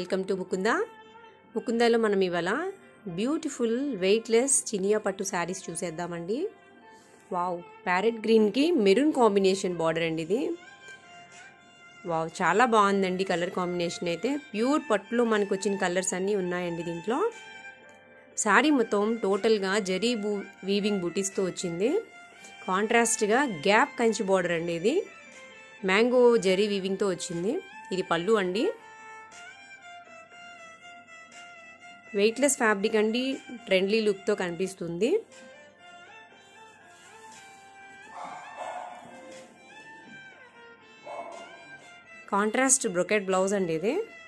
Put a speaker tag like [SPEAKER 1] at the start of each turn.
[SPEAKER 1] welcome to Mukunda ముకుందాలో మనం ఇవాళ beautiful weightless Chiniya పట్టు శారీస్ చూసేద్దామండి వావ్ ప్యారెట్ గ్రీన్కి మెరూన్ కాంబినేషన్ బార్డర్ అండి ఇది వావ్ చాలా బాగుందండి కలర్ కాంబినేషన్ అయితే ప్యూర్ పట్టులో మనకు వచ్చిన కలర్స్ అన్నీ ఉన్నాయండి దీంట్లో శారీ మొత్తం టోటల్గా జరీ బూ వీవింగ్ బూటీస్తో వచ్చింది కాంట్రాస్ట్గా గ్యాప్ కంచి బార్డర్ అండి ఇది మ్యాంగో జరీ వీవింగ్తో వచ్చింది ఇది పళ్ళు అండి వెయిట్లెస్ ఫ్యాబ్రిక్ అండి ట్రెండ్లీ లుక్తో కనిపిస్తుంది కాంట్రాస్ట్ బ్రొకెట్ బ్లౌజ్ అండి ఇది